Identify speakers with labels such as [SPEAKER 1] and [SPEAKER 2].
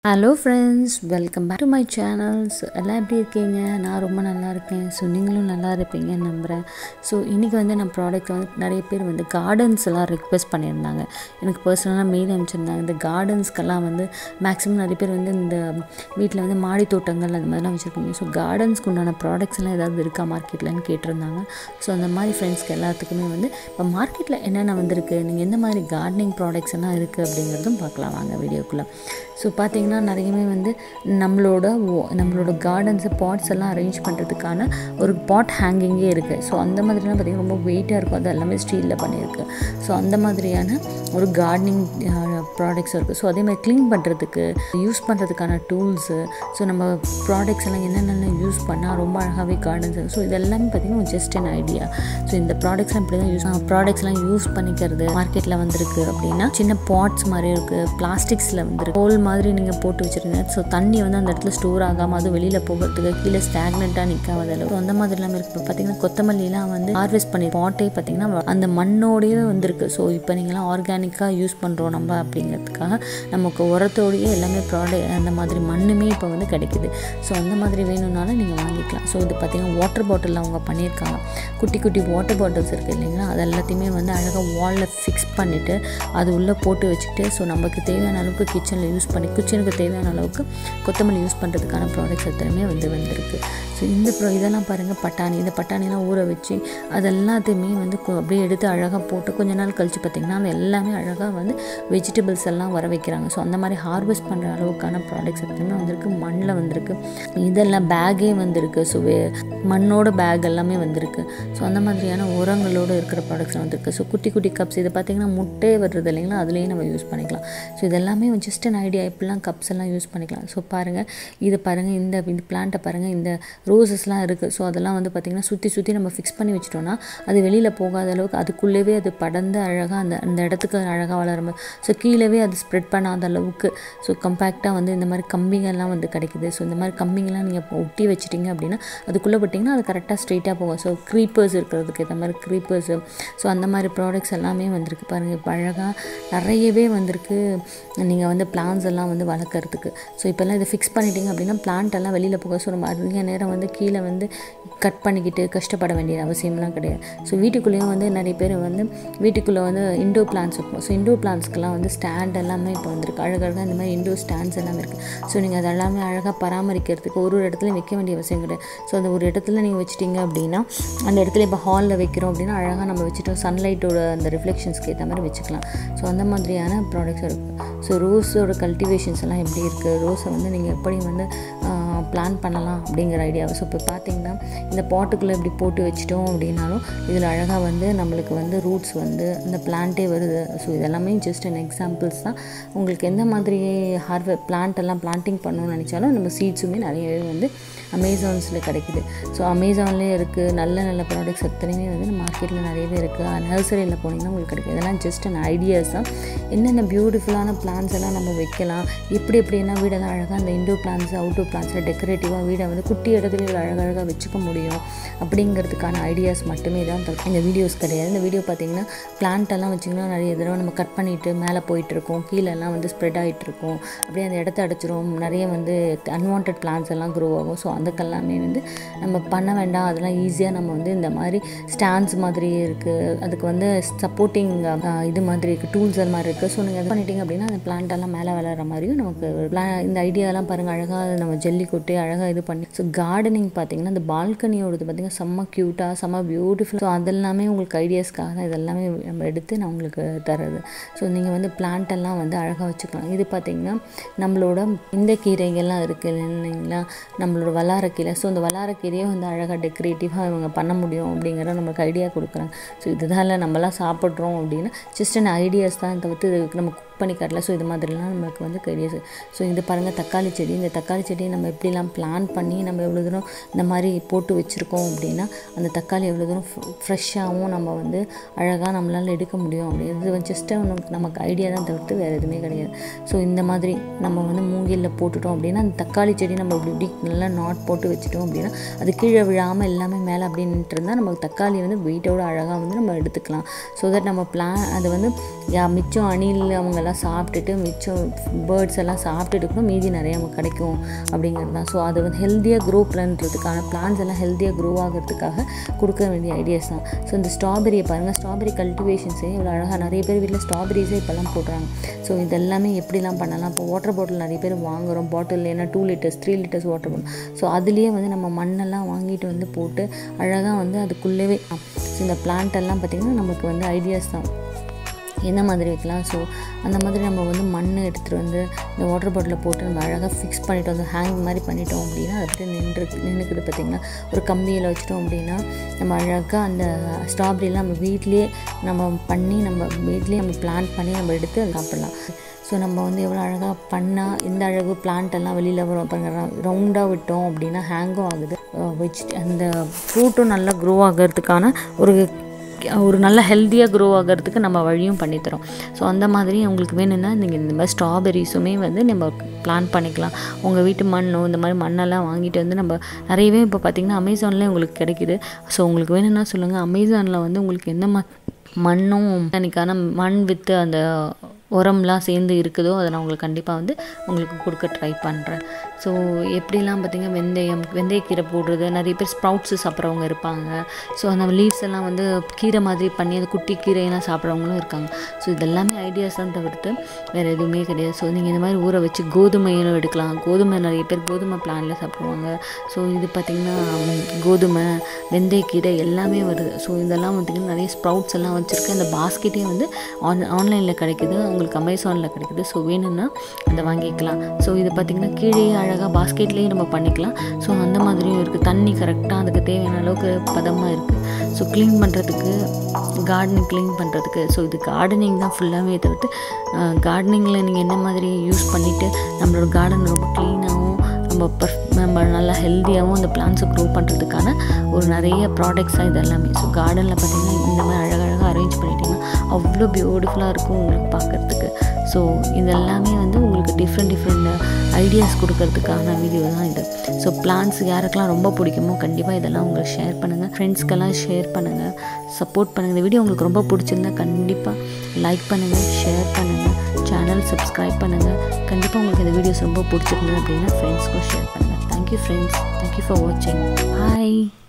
[SPEAKER 1] hello friends welcome back to my channels எல்லாம் எப்படி இருக்கீங்க நான் ரொம்ப நல்லா இருக்கேன் ஸோ நீங்களும் நல்லா இருப்பீங்கன்னு நம்புகிறேன் ஸோ இன்றைக்கி வந்து நான் ப்ராடக்ட் வந்து நிறைய பேர் வந்து கார்டன்ஸ் எல்லாம் ரிக்வெஸ்ட் பண்ணியிருந்தாங்க எனக்கு பர்சனலாக மெயில் அனுப்பிச்சிருந்தாங்க இந்த கார்டன்ஸ்க்கெல்லாம் வந்து மேக்ஸிமம் நிறைய பேர் வந்து இந்த வீட்டில் வந்து மாடி தோட்டங்கள் அந்த மாதிரிலாம் வச்சுருக்கீங்க ஸோ கார்டன்ஸ்க்கு உண்டான ப்ராடக்ட்ஸ் எல்லாம் ஏதாவது இருக்கா மார்க்கெட்லன்னு கேட்டிருந்தாங்க ஸோ அந்த மாதிரி ஃப்ரெண்ட்ஸ்க்கு எல்லாத்துக்குமே வந்து இப்போ மார்க்கெட்டில் என்னென்ன வந்திருக்கு நீங்கள் எந்த மாதிரி கார்டனிங் ப்ராடக்ட்ஸ் எல்லாம் இருக்குது அப்படிங்கிறதும் பார்க்கலாம் வாங்க வீடியோக்குள்ளே ஸோ பார்த்தீங்கன்னா நிறையவே வந்து நம்மளோட ஓ- நம்மளோட கார்டன்ஸு பாட்ஸ் எல்லாம் அரேஞ்ச் பண்ணுறதுக்கான ஒரு பாட் ஹேங்கிங்கே இருக்குது ஸோ அந்த மாதிரிலாம் பார்த்திங்கன்னா ரொம்ப வெயிட்டாக இருக்கும் அது எல்லாமே ஸ்டீலில் பண்ணியிருக்கு ஸோ அந்த மாதிரியான ஒரு கார்டனிங் ப்ராடக்ட்ஸ் இருக்குது ஸோ அதே மாதிரி க்ளீன் பண்ணுறதுக்கு யூஸ் பண்ணுறதுக்கான டூல்ஸு ஸோ நம்ம ப்ராடக்ட்ஸ் எல்லாம் என்னென்ன யூஸ் பண்ணால் ரொம்ப அழகாகவே கார்டன்ஸ் ஸோ இது எல்லாமே பார்த்திங்கன்னா ஜஸ்ட் an ஐடியா ஸோ இந்த ப்ராடக்ட்ஸ்லாம் இப்படி தான் யூஸ் ப்ராடக்ட்ஸ்லாம் யூஸ் பண்ணிக்கிறது மார்க்கெட்டில் வந்திருக்கு அப்படின்னா சின்ன பாட்ஸ் மாதிரி இருக்குது பிளாஸ்டிக்ஸில் வந்துருக்கு ஹோல் மாதிரி நீங்கள் போட்டு வச்சுருங்க ஸோ தண்ணி வந்து அந்த இடத்துல ஸ்டோர் ஆகாமல் அதுவும் வெளியில் போகிறதுக்கு கீழே ஸ்டாக்னண்ட்டாக நிற்காத அளவு So, அந்த மாதிரிலாம் இருக்குது இப்போ பார்த்தீங்கன்னா கொத்தமல்லிலாம் வந்து ஹார்வெஸ்ட் பண்ணி பாட்டே பார்த்தீங்கன்னா அந்த மண்ணோடையே வந்திருக்கு ஸோ இப்போ நீங்களாம் ஆர்கானிக்காக யூஸ் பண்ணுறோம் நம்ம அப்படிங்கிறதுக்காக நமக்கு உரத்தோடையே எல்லாமே ப்ராடக்ட் அந்த மாதிரி மண்ணுமே இப்போ வந்து கிடைக்குது ஸோ அந்த மாதிரி வேணும்னாலும் நீங்கள் வாங்கிக்கலாம் ஸோ இது பார்த்தீங்கன்னா வாட்டர் பாட்டில் அவங்க பண்ணியிருக்காங்க குட்டி குட்டி வாட்டர் பாட்டில்ஸ் இருக்குது இல்லைங்களா அது எல்லாத்தையுமே வந்து அழகாக வாலில் ஃபிக்ஸ் பண்ணிவிட்டு அது உள்ளே போட்டு வச்சுட்டு ஸோ நமக்கு தேவையான அளவுக்கு கிச்சனில் யூஸ் பண்ணி கிச்சனுக்கு தேவையான அளவுக்கு கொத்தமல்லி யூஸ் பண்ணுறதுக்கான ப்ராடக்ட்ஸ் எத்தனையுமே வந்து வந்திருக்கு ஸோ இந்த ப்ரோ இதெல்லாம் பாருங்கள் பட்டாணி இந்த பட்டாணிலாம் ஊற வச்சு அது எல்லாத்தையுமே வந்து கொ- அப்படியே எடுத்து அழகாக போட்டு கொஞ்ச நாள் கழித்து பார்த்திங்கன்னா அது எல்லாமே அழகாக வந்து வெஜிடபிள்ஸ் எல்லாம் வர வைக்கிறாங்க ஸோ அந்த மாதிரி ஹார்வெஸ்ட் பண்ணுற அளவுக்கான ப்ராடக்ட்ஸ் எத்தனையுமே வந்திருக்கு மண்ணில் வந்திருக்கு இதெல்லாம் பேக்கே வந்திருக்கு ஸோ மண்ணோட பேக் எல்லாமே வந்திருக்கு ஸோ அந்த மாதிரியான உரங்களோடு இருக்கிற ப்ராடக்ட்ஸ் வந்திருக்கு ஸோ குட்டி குட்டி கப்ஸ் இது பார்த்திங்கன்னா முட்டை வருது இல்லைங்களா அதுலேயே நம்ம யூஸ் பண்ணிக்கலாம் ஸோ இதெல்லாமே ஜஸ்ட் an ஐடியா இப்படிலாம் கப்ஸ் எல்லாம் யூஸ் பண்ணிக்கலாம் ஸோ பாருங்கள் இது பாருங்கள் இந்த இந்த பிளான்ட்டை பாருங்கள் இந்த ரோசஸ்லாம் இருக்குது ஸோ அதெல்லாம் வந்து பார்த்திங்கன்னா சுற்றி சுற்றி நம்ம ஃபிக்ஸ் பண்ணி வச்சிட்டோம்னா அது வெளியில் போகாத அளவுக்கு அதுக்குள்ளேவே அது படர்ந்து அழகாக அந்த அந்த இடத்துக்கு அழகாக வளரும் ஸோ கீழவே அது ஸ்ப்ரெட் பண்ணாத அளவுக்கு ஸோ கம்பேக்டாக வந்து இந்த மாதிரி கம்பிங்கெல்லாம் வந்து கிடைக்குது ஸோ இந்த மாதிரி கம்பிங்கெல்லாம் நீங்கள் ஒட்டி வச்சிட்டிங்க அப்படின்னா அதுக்குள்ளே விட்டிங்கன்னா அது கரெக்டாக ஸ்ட்ரெயிட்டாக போகும் ஸோ க்ரீப்பர்ஸ் இருக்கிறதுக்கு ஏற்ற மாதிரி க்ரீப்பர்ஸு ஸோ அந்த மாதிரி ப்ராடக்ட்ஸ் எல்லாமே வந்திருக்கு பாருங்கள் இப்போ அழகாக நிறையவே வந்திருக்கு நீங்கள் வந்து பிளான்ஸ் எல்லாம் வந்து வளர்க்குறதுக்கு ஸோ இப்போல்லாம் இதை ஃபிக்ஸ் பண்ணிட்டீங்க அப்படின்னா பிளான்ட் எல்லாம் வெளியில் போக ஸோ நம்ம அதிக நேரம் வந்து கீழே வந்து கட் பண்ணிக்கிட்டு கஷ்டப்பட வேண்டிய அவசியம்லாம் கிடையாது ஸோ வீட்டுக்குள்ளேயும் வந்து நிறைய பேர் வந்து வீட்டுக்குள்ளே வந்து இண்டோர் பிளான்ஸ் இருக்கும் ஸோ இண்டோர் பிளான்ஸ்க்கெல்லாம் வந்து ஸ்டாண்ட் எல்லாமே இப்போ வந்திருக்கு அழகழகாக இந்த மாதிரி இண்டோர் ஸ்டாண்ட்ஸ் எல்லாமே இருக்குது ஸோ நீங்கள் அது எல்லாமே அழகாக பராமரிக்கிறதுக்கு ஒரு ஒரு இடத்துல வைக்க வேண்டிய அவசியம் கிடையாது ஸோ அந்த ஒரு இடத்துல நீங்கள் வச்சிட்டீங்க அப்படின்னா அந்த இடத்துல இப்போ ஹாலில் வைக்கிறோம் அப்படின்னா அழகாக நம்ம வச்சுட்டோம் சன்லைட்டோட அந்த ரிஃப்ளெக்ஷன்ஸ்க்கு ஏற்ற மாதிரி வச்சுக்கலாம் ஸோ அந்த மாதிரியான ப்ராடக்ட்ஸ் இருக்குது ஸோ ரோஸோட கல்டிவேஷன்ஸ் எல்லாம் எப்படி இருக்குது ரோஸை வந்து நீங்கள் எப்படி வந்து பிளான் பண்ணலாம் அப்படிங்கிற ஐடியாவை ஸோ இப்போ பார்த்தீங்கன்னா இந்த பாட்டுக்குள்ளே இப்படி போட்டு வச்சிட்டோம் அப்படின்னாலும் இதில் அழகாக வந்து நம்மளுக்கு வந்து ரூட்ஸ் வந்து இந்த பிளான்ட்டே வருது ஸோ இதெல்லாமே ஜஸ்ட் an எக்ஸாம்பிள்ஸ் தான் உங்களுக்கு எந்த மாதிரி ஹார்வெ பிளான்ட் எல்லாம் பிளான்டிங் பண்ணணும்னு நினச்சாலும் நம்ம சீட்ஸுமே நிறையவே வந்து அமேசான்ஸில் கிடைக்குது ஸோ அமேசான்லேயே இருக்குது நல்ல நல்ல ப்ராடக்ட்ஸ் எத்தனையுமே வந்து மார்க்கெட்டில் நிறையவே இருக்குது நர்சரியில் போனீங்கன்னா உங்களுக்கு கிடைக்கும் இதெல்லாம் ஜஸ்ட் an ஐடியாஸ் தான் என்னென்ன பியூட்டிஃபுல்லான பிளான்ஸ் எல்லாம் நம்ம வைக்கலாம் எப்படி எப்படின்னா வீடெல்லாம் அழகாக அந்த இண்டோர் பிளான்ஸ் அவுட்டோர் பிளான்ஸில் டெக்கரேட்டிவாக வீடை வந்து குட்டி இடத்துல இவ்வளோ அழகழகாக வச்சுக்க முடியும் அப்படிங்கிறதுக்கான ஐடியாஸ் மட்டுமே தான் தரும் இந்த வீடியோஸ் கிடையாது இந்த வீடியோ பார்த்தீங்கன்னா பிளான்ட் எல்லாம் வச்சிங்கன்னா நிறைய தடவை நம்ம கட் பண்ணிவிட்டு மேலே போயிட்டுருக்கோம் கீழெல்லாம் வந்து ஸ்ப்ரெட் ஆகிட்டு இருக்கும் அப்படியே அந்த இடத்த அடைச்சிரும் நிறைய வந்து அன்வான்ட் பிளான்ஸ் எல்லாம் க்ரோ ஆகும் ஸோ அதுக்கெல்லாமே வந்து நம்ம பண்ண வேண்டாம் அதெல்லாம் ஈஸியாக நம்ம வந்து இந்த மாதிரி ஸ்டாண்ட்ஸ் மாதிரி இருக்குது அதுக்கு வந்து சப்போர்ட்டிங் இது மாதிரி இருக்குது டூல்ஸ் அது மாதிரி இருக்குது ஸோ நீங்கள் இது பண்ணிட்டீங்க அப்படின்னா அந்த plant எல்லாம் மேலே வளர்கிற மாதிரியும் நமக்கு pla- இந்த ஐடியாலாம் பாருங்கள் அழகாக நம்ம ஜல்லி கொட்டி அழகாக இது பண்ணி ஸோ கார்டனிங் பார்த்தீங்கன்னா இந்த பால்கனியோடது பார்த்தீங்கன்னா செம்ம க்யூட்டாக செம்ம பியூட்டிஃபுல் ஸோ அதெல்லாமே உங்களுக்கு ஐடியாஸ்க்காக தான் இதெல்லாமே நம்ம எடுத்து நான் உங்களுக்கு தர்றது ஸோ நீங்கள் வந்து plant எல்லாம் வந்து அழகாக வச்சுக்கலாம் இது பார்த்தீங்கன்னா நம்மளோட இந்த கீரைகள்லாம் இருக்குது இல்லைங்களா நம்மளோட வல்லாரக்கீரை ஸோ இந்த வல்லாரக்கீரையை வந்து அழகாக டெக்கரேட்டிவாக இவங்க பண்ண முடியும் அப்படிங்கிற நம்மளுக்கு ஐடியா கொடுக்குறாங்க ஸோ இதுதான் இல்லை நம்மலாம் சாப்பிட்றோம் அப்படின்னா ஜஸ்ட் an ஐடியாஸ் தான் தவிர்த்து இதுக்கு நம்ம குக் பண்ணி காட்டல ஸோ இது மாதிரிலாம் நம்மளுக்கு வந்து ஐடியாஸ் ஸோ இது பாருங்கள் தக்காளி செடி இந்த தக்காளி செடியை நம்ம எப்படிலாம் பிளான் பண்ணி நம்ம எவ்வளோ தூரம் இந்த மாதிரி போட்டு வச்சுருக்கோம் அப்படின்னா அந்த தக்காளி எவ்வளோ தூரம் ஃப்ரெஷ்ஷாகவும் நம்ம வந்து அழகாக நம்மளால் எடுக்க முடியும் அப்படி இது வந்து ஜஸ்ட் நமக்கு ஐடியா தான் தவிர்த்து வேறு எதுவுமே கிடையாது ஸோ இந்த மாதிரி நம்ம வந்து மூங்கிலில் போட்டுட்டோம் அப்படின்னா அந்த தக்காளி செடி நம்ம இப்படி இப்படி நல்லா நாட் போட்டு வச்சுட்டோம் அப்படின்னா அது கீழே விழாமல் எல்லாமே மேலே அப்படி நின்றுட்டு இருந்தால் நமக்கு தக்காளி வந்து வெயிட்டோட அழகாக வந்து நம்ம எடுத்துக்கலாம் ஸோ தட் நம்ம பிளான் அது வந்து யா மிச்சம் அணில் அவங்கெல்லாம் சாப்பிட்டுட்டு மிச்சம் பேர்ட்ஸ் எல்லாம் சாப்பிட்டுட்டு கூட மீதி நிறைய நமக்கு கிடைக்கும் அப்படிங்கிறது தான் ஸோ அது வந்து ஹெல்த்தியாக க்ரோ பண்ணுறதுக்கான பிளான்ஸ் எல்லாம் ஹெல்த்தியாக க்ரோ ஆகிறதுக்காக கொடுக்க வேண்டிய ஐடியாஸ் தான் ஸோ இந்த ஸ்ட்ராபெரியை பாருங்கள் ஸ்ட்ராபெரி கல்டிவேஷன்ஸே இவ்வளோ அழகாக நிறைய பேர் வீட்டில் ஸ்ட்ராபெரிஸே இப்போல்லாம் போடுறாங்க ஸோ இதெல்லாமே எப்படிலாம் பண்ணலாம் இப்போ வாட்டர் பாட்டில் நிறைய பேர் வாங்குகிறோம் பாட்டில் ஏன்னா two litres three litres water bottle so அதுலேயே வந்து நம்ம மண்ணெல்லாம் வாங்கிட்டு வந்து போட்டு அழகாக வந்து அதுக்குள்ளவே ஸோ இந்த பிளான்ட் எல்லாம் பார்த்திங்கன்னா நமக்கு வந்து ஐடியாஸ் தான் என்ன மாதிரி வைக்கலாம் ஸோ அந்த மாதிரி நம்ம வந்து மண் எடுத்துகிட்டு வந்து இந்த வாட்டர் பாட்டிலில் போட்டு நம்ம அழகாக ஃபிக்ஸ் பண்ணிட்டு வந்து ஹேங் மாதிரி பண்ணிட்டோம் அப்படின்னா அது அப்படியே நின்று நின்றுக்குது பார்த்திங்கன்னா ஒரு கம்பியில் வச்சிட்டோம் அப்படின்னா நம்ம அழகாக அந்த ஸ்ட்ராபெரிலாம் நம்ம வீட்லேயே நம்ம பண்ணி நம்ம வீட்லேயே நம்ம பிளான் பண்ணி நம்ம எடுத்து அதை சாப்பிட்லாம் ஸோ நம்ம வந்து எவ்வளோ அழகாக பண்ணால் இந்த அழகு பிளான்ட் எல்லாம் வெளியில் வரும் பாருங்க ரவுண்டாக விட்டோம் அப்படின்னா ஹேங்கும் ஆகுது வெஜ் அந்த ஃப்ரூட்டும் நல்லா க்ரோ ஆகிறதுக்கான ஒரு ஒரு நல்ல ஹெல்த்தியாக க்ரோ ஆகிறதுக்கு நம்ம வழியும் பண்ணித்தரோம் ஸோ அந்த மாதிரி உங்களுக்கு வேணும்னா நீங்கள் இந்த மாதிரி ஸ்ட்ராபெரிஸுமே வந்து நம்ம பிளான் பண்ணிக்கலாம் உங்கள் வீட்டு மண்ணோ இந்த மாதிரி மண்ணெல்லாம் வாங்கிட்டு வந்து நம்ம நிறையவே இப்போ பார்த்திங்கன்னா அமேசான்லேயே உங்களுக்கு கிடைக்குது ஸோ உங்களுக்கு வேணும்னா சொல்லுங்கள் அமேசானில் வந்து உங்களுக்கு எந்த மா மண்ணும் தனிக்கான மண் வித்து அந்த உரம்லாம் சேர்ந்து இருக்குதோ அதை நான் உங்களுக்கு கண்டிப்பாக வந்து உங்களுக்கு கொடுக்க ட்ரை பண்ணுறேன் ஸோ எப்படிலாம் பார்த்திங்கன்னா வெந்தயம் வெந்தயக்கீரை போடுறது நிறைய பேர் ஸ்ப்ரவுட்ஸு சாப்பிட்றவங்க இருப்பாங்க ஸோ அந்த லீவ்ஸ் எல்லாம் வந்து கீரை மாதிரி பண்ணி அந்த குட்டி கீரையெல்லாம் சாப்பிட்றவங்களும் இருக்காங்க ஸோ இதெல்லாமே ஐடியாஸ் தான் தவிர்த்து வேறு எதுவுமே கிடையாது ஸோ நீங்கள் இந்த மாதிரி ஊற வச்சு கோதுமையிலும் எடுக்கலாம் கோதுமை நிறைய பேர் கோதுமை பிளானில் சாப்பிடுவாங்க ஸோ இது பார்த்திங்கன்னா கோதுமை வெந்தயக்கீரை எல்லாமே வருது ஸோ இதெல்லாம் பார்த்திங்கன்னா நிறைய ஸ்ப்ரவுட்ஸ் எல்லாம் வச்சுருக்கேன் அந்த பாஸ்கெட்டே வந்து ஆன் ஆன்லைனில் கிடைக்குது உங்களுக்கு அமேசானில் கிடைக்குது ஸோ வேணும்னா அதை வாங்கிக்கலாம் ஸோ இது பார்த்திங்கன்னா கீழே அழகாக பாஸ்கெட்லேயே நம்ம பண்ணிக்கலாம் ஸோ அந்த மாதிரியும் இருக்குது தண்ணி கரெக்டாக அதுக்கு தேவையான அளவுக்கு பதமாக இருக்குது ஸோ க்ளீன் பண்ணுறதுக்கு கார்டனிங் க்ளீன் பண்ணுறதுக்கு ஸோ இது கார்டனிங் தான் ஃபுல்லாகவே தவிர்த்து கார்டனிங்கில் நீங்கள் என்ன மாதிரி யூஸ் பண்ணிவிட்டு நம்மளோட கார்டன் ரொம்ப க்ளீனாகவும் நம்ம பர்ஃப் நம்ம நல்லா ஹெல்த்தியாகவும் அந்த பிளான்ஸை க்ரோ பண்ணுறதுக்கான ஒரு நிறைய ப்ராடக்ட்ஸாக இது எல்லாமே ஸோ கார்டனில் பார்த்திங்கன்னா இந்த மாதிரி அழகழகாக அரேஞ்ச் பண்ணிட்டீங்கன்னா அவ்வளோ பியூட்டிஃபுல்லாக இருக்கும் உங்களுக்கு பார்க்குறதுக்கு ஸோ இதெல்லாமே வந்து உங்களுக்கு டிஃப்ரெண்ட் டிஃப்ரெண்ட் ஐடியாஸ் கொடுக்கறதுக்கான வீடியோ தான் இது ஸோ பிளான்ஸ் யாருக்கெல்லாம் ரொம்ப பிடிக்குமோ கண்டிப்பாக இதெல்லாம் உங்களுக்கு ஷேர் பண்ணுங்கள் ஃப்ரெண்ட்ஸ்க்கெல்லாம் ஷேர் பண்ணுங்கள் சப்போர்ட் பண்ணுங்கள் இந்த வீடியோ உங்களுக்கு ரொம்ப பிடிச்சிருந்தா கண்டிப்பாக லைக் பண்ணுங்கள் ஷேர் பண்ணுங்கள் சேனல் சப்ஸ்கிரைப் பண்ணுங்கள் கண்டிப்பாக உங்களுக்கு இந்த வீடியோஸ் ரொம்ப பிடிச்சிருந்தது அப்படின்னா ஃப்ரெண்ட்ஸ்க்கும் ஷேர் பண்ணுங்கள் தேங்க்யூ ஃப்ரெண்ட்ஸ் தேங்க்யூ ஃபார் வாட்சிங் பாய்